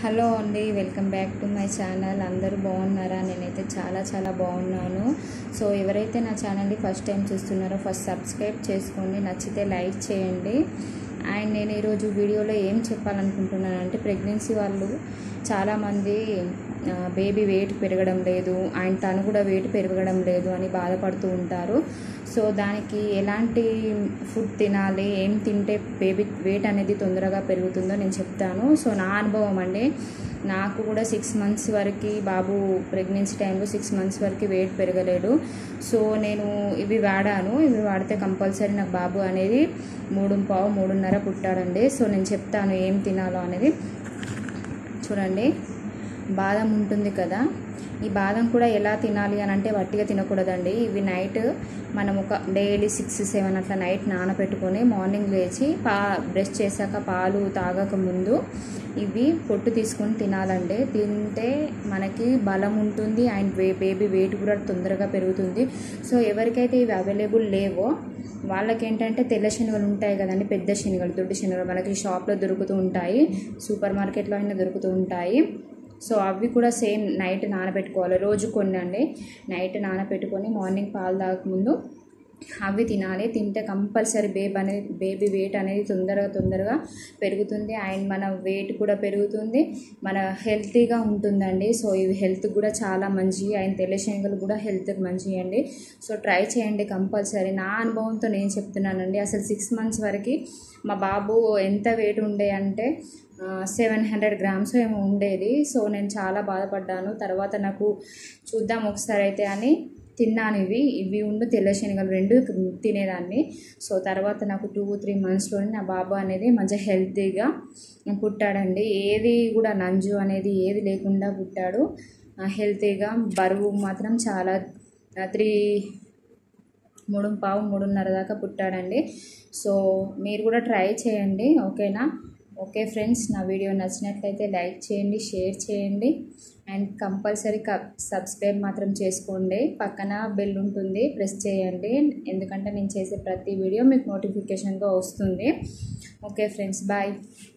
hello అండి welcome back to my channel అందరూ బాగున్నారా నేనైతే చాలా చాలా బాగున్నాను సో ఎవరైతే నా ఛానల్ని ఫస్ట్ టైం చూస్తున్నారో ఫస్ట్ సబ్స్క్రైబ్ చేసుకోండి నచ్చితే లైక్ చేయండి అండ్ నేను ఈరోజు వీడియోలో ఏం చెప్పాలనుకుంటున్నాను అంటే ప్రెగ్నెన్సీ వాళ్ళు చాలామంది బేబీ వెయిట్ పెరగడం లేదు అండ్ తను కూడా వెయిట్ పెరగడం లేదు అని బాధపడుతూ ఉంటారు సో దానికి ఎలాంటి ఫుడ్ తినాలి ఏం తింటే బేబీ వెయిట్ అనేది తొందరగా పెరుగుతుందో నేను చెప్తాను సో నా అనుభవం అండి నాకు కూడా సిక్స్ మంత్స్ వరకు బాబు ప్రెగ్నెన్సీ టైంలో సిక్స్ మంత్స్ వరకు వెయిట్ పెరగలేడు సో నేను ఇవి వాడాను ఇవి వాడితే కంపల్సరీ నాకు బాబు అనేది మూడు పావు మూడున్నర పుట్టాడండి సో నేను చెప్తాను ఏం తినాలో అనేది చూడండి బాదం ఉంటుంది కదా ఈ బాదం కూడా ఎలా తినాలి అని అంటే వట్టిగా తినకూడదండి ఇవి నైట్ మనం ఒక డైలీ సిక్స్ సెవెన్ అట్లా నైట్ నానబెట్టుకొని మార్నింగ్ లేచి పా బ్రష్ చేశాక పాలు తాగక ముందు ఇవి పొట్టు తీసుకొని తినాలండి తింటే మనకి బలం ఉంటుంది అండ్ బేబీ వెయిట్ కూడా తొందరగా పెరుగుతుంది సో ఎవరికైతే ఇవి అవైలబుల్ లేవో వాళ్ళకి ఏంటంటే తెల్ల శనగలు ఉంటాయి కదండి పెద్ద శనగలు దొడ్డు శనగలు మనకి షాప్లో దొరుకుతూ ఉంటాయి సూపర్ మార్కెట్లో అయినా దొరుకుతూ ఉంటాయి సో అవి కూడా సేమ్ నైట్ నానబెట్టుకోవాలి రోజు కొన్ని అండి నైట్ నానబెట్టుకొని మార్నింగ్ పాలు తాగకముందు అవి తినాలి తింటే కంపల్సరీ బేబీ అనేది బేబీ వెయిట్ అనేది తొందరగా తొందరగా పెరుగుతుంది అండ్ మన వెయిట్ కూడా పెరుగుతుంది మన హెల్తీగా ఉంటుందండి సో ఇవి హెల్త్ కూడా చాలా మంచి అండ్ తెల్ల శనగలు కూడా హెల్త్కి మంచివి అండి సో ట్రై చేయండి కంపల్సరీ నా అనుభవంతో నేను చెప్తున్నానండి అసలు సిక్స్ మంత్స్ వరకు మా బాబు ఎంత వెయిట్ ఉండే అంటే సెవెన్ హండ్రెడ్ గ్రామ్స్ ఏమో ఉండేది సో నేను చాలా బాధపడ్డాను తర్వాత నాకు చూద్దాం ఒకసారి అయితే అని తిన్నాను ఇవి ఇవి ఉండు తెల్ల శనగలు రెండు తినేదాన్ని సో తర్వాత నాకు టూ త్రీ మంత్స్లోనే నా బాబు అనేది మంచిగా హెల్తీగా పుట్టాడండి ఏది కూడా నంజు అనేది ఏది లేకుండా పుట్టాడు హెల్తీగా బరువు మాత్రం చాలా త్రీ మూడు పావు మూడున్నర దాకా పుట్టాడండి సో మీరు కూడా ట్రై చేయండి ఓకేనా ఓకే ఫ్రెండ్స్ నా వీడియో నచ్చినట్లయితే లైక్ చేయండి షేర్ చేయండి అండ్ కంపల్సరీ సబ్స్క్రైబ్ మాత్రం చేసుకోండి పక్కన బెల్ ఉంటుంది ప్రెస్ చేయండి ఎందుకంటే నేను చేసే ప్రతి వీడియో మీకు నోటిఫికేషన్గా వస్తుంది ఓకే ఫ్రెండ్స్ బాయ్